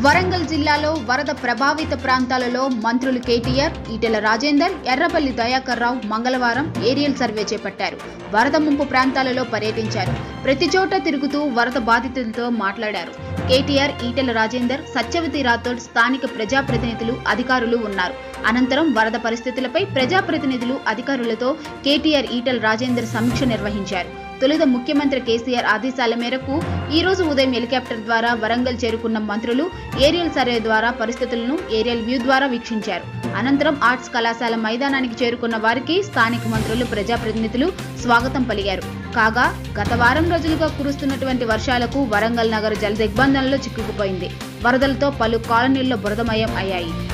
వరంగల్ జిల్లాలో వరద ప్రభావిత ప్రాంతాలలో మంత్రులు కేటీఆర్ ఈటెల రాజేందర్ ఎర్రపల్లి దయాకర్ రావు మంగళవారం ఏరియల్ సర్వే చేపట్టారు వరద ముంపు ప్రాంతాలలో పర్యటించారు ప్రతి చోట తిరుగుతూ వరద బాధితులతో మాట్లాడారు కేటీఆర్ ఈటెల రాజేందర్ సత్యవతి రాథోడ్ స్థానిక ప్రజాప్రతినిధులు అధికారులు ఉన్నారు అనంతరం వరద పరిస్థితులపై ప్రజాప్రతినిధులు అధికారులతో కేటీఆర్ ఈటెల రాజేందర్ సమీక్ష నిర్వహించారు తొలుత ముఖ్యమంత్రి కేసీఆర్ ఆదేశాల మేరకు ఈ రోజు ఉదయం హెలికాప్టర్ ద్వారా వరంగల్ చేరుకున్న మంత్రులు ఏరియల్ సర్వే ద్వారా పరిస్థితులను ఏరియల్ వ్యూ ద్వారా వీక్షించారు అనంతరం ఆర్ట్స్ కళాశాల మైదానానికి చేరుకున్న వారికి స్థానిక మంత్రులు ప్రజాప్రతినిధులు స్వాగతం పలికారు కాగా గత వారం రోజులుగా కురుస్తున్నటువంటి వర్షాలకు వరంగల్ నగర జల దిగ్బంధంలో చిక్కుకుపోయింది వరదలతో పలు కాలనీల్లో బురదమయం అయ్యాయి